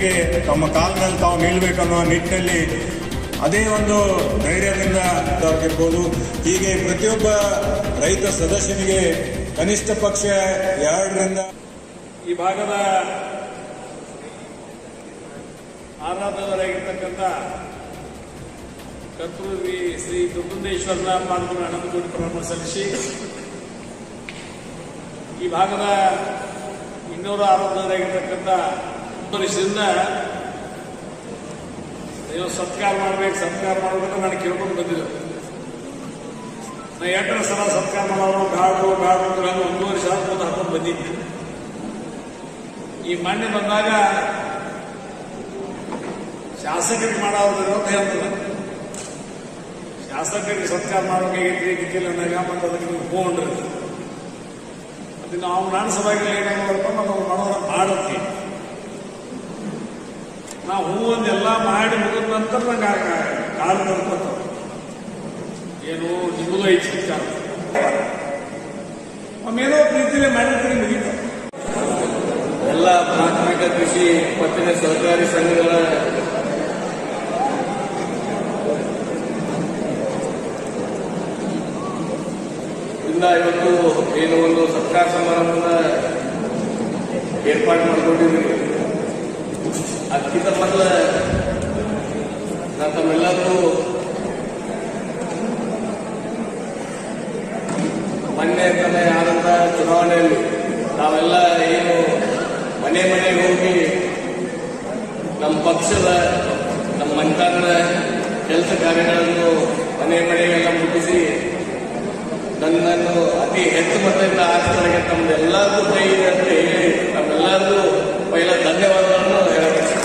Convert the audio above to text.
ಹೇಗೆ ತಮ್ಮ ಕಾಲಿನಲ್ಲಿ ತಾವು ನಿಲ್ಲಬೇಕನ್ನೋ ನಿಟ್ಟಿನಲ್ಲಿ ಅದೇ ಒಂದು ಧೈರ್ಯದಿಂದ ಇರ್ಬೋದು ಹೀಗೆ ಪ್ರತಿಯೊಬ್ಬ ರೈತ ಸದಸ್ಯನಿಗೆ ಕನಿಷ್ಠ ಪಕ್ಷ ಎರಡರಿಂದ ಈ ಭಾಗದ ಆರಾಧಕರಾಗಿರ್ತಕ್ಕಂಥ ಕರ್ತೂರಿ ಶ್ರೀ ದುರ್ಗುಂದೇಶ್ವರನ ಪಾಲ್ಗೊಂಡು ಹನ್ನೊಂದು ಕೋಟಿ ಪ್ರಣಾಮ ಸಲ್ಲಿಸಿ ಈ ಭಾಗದ ಇನ್ನೂರು ಆರಾಧಕರಾಗಿರ್ತಕ್ಕಂಥ ವರ್ಷದಿಂದ ನೀವು ಸತ್ಕಾರ ಮಾಡ್ಬೇಕು ಸತ್ಕಾರ ಮಾಡ್ಬೇಕು ನಾನು ಕೇಳ್ಕೊಂಡು ಬಂದಿದ್ದೆ ನಾ ಎಂಟರ ಸಲ ಸತ್ಕಾರ ಮಾಡೋರು ಗಾಡು ಗಾಡು ಅಂತ ನಾನು ಒಂದೂವರೆ ಸಾವಿರ ಮುಂದೆ ಹಾಕೊಂಡು ಬಂದಿದ್ದೆ ಈ ಮಣ್ಣು ಬಂದಾಗ ಶಾಸಕರಿಗೆ ಮಾಡೋದ್ರ ಅಂತ ಹೇಳ್ತದೆ ಶಾಸಕರಿಗೆ ಸತ್ಕಾರ ಮಾಡೋಕೆ ಗಿಕ್ಕಿಲ್ಲ ಅಂದಾಗ ಮತ್ತೆ ಅದಕ್ಕೆ ನೀವು ಹೋಗ್ರಿ ಅದು ನಾವು ನಾನು ಸಭೆಗೆ ಏನಾಗಬೇಕು ನಾವು ಮಾಡೋದ್ರ ಮಾಡುತ್ತೆ ನಾವು ಹೂ ಒಂದೆಲ್ಲ ಮಾಡಿ ಮುಗಿದ ನಂತರ ನಂಗೆ ಕಾಲು ಬರ್ಬೇಕು ಏನು ನಿಮಗೂ ಐತಿ ಸತ್ಕಾರ ಒಮ್ಮೇನೋ ಪ್ರೀತಿಲೇ ಮಾಡಿರ್ತೀರಿ ಮುಗೀತು ಎಲ್ಲ ಪ್ರಾಥಮಿಕ ಕೃಷಿ ಪತ್ತಿನ ಸಹಕಾರಿ ಸಂಘಗಳ ಇಂದ ಇವತ್ತು ಏನು ಒಂದು ಸತ್ಕಾರ ಸಮಾರಂಭದ ಏರ್ಪಾಡು ಮಾಡಿಕೊಂಡಿದ್ವಿ ಅದಕ್ಕಿಂತ ಮೊದಲ ನಾನು ತಮ್ಮೆಲ್ಲರೂ ಮೊನ್ನೆ ತಾನೇ ಆದಂತ ಚುನಾವಣೆಯಲ್ಲಿ ನಾವೆಲ್ಲ ಏನು ಮನೆ ಮನೆಗೆ ಹೋಗಿ ನಮ್ಮ ಪಕ್ಷದ ನಮ್ಮ ಮನೆತನದ ಕೆಲಸ ಕಾರ್ಯಗಳನ್ನು ಮನೆ ಮನೆಗೆಲ್ಲ ಮುಟ್ಟಿಸಿ ನನ್ನನ್ನು ಅತಿ ಹೆಚ್ಚು ಮತದಿಂದ ಆರಿಸಿದಾಗ ತಮ್ಮೆಲ್ಲರಿಗೂ ಕೈ ಇದೆ ಅಂತ ಹೇಳಿ ನಮ್ಮೆಲ್ಲರಿಗೂ ಪೈಲ ಧನ್ಯವಾದಗಳನ್ನು ಹೇಳಬೇಕು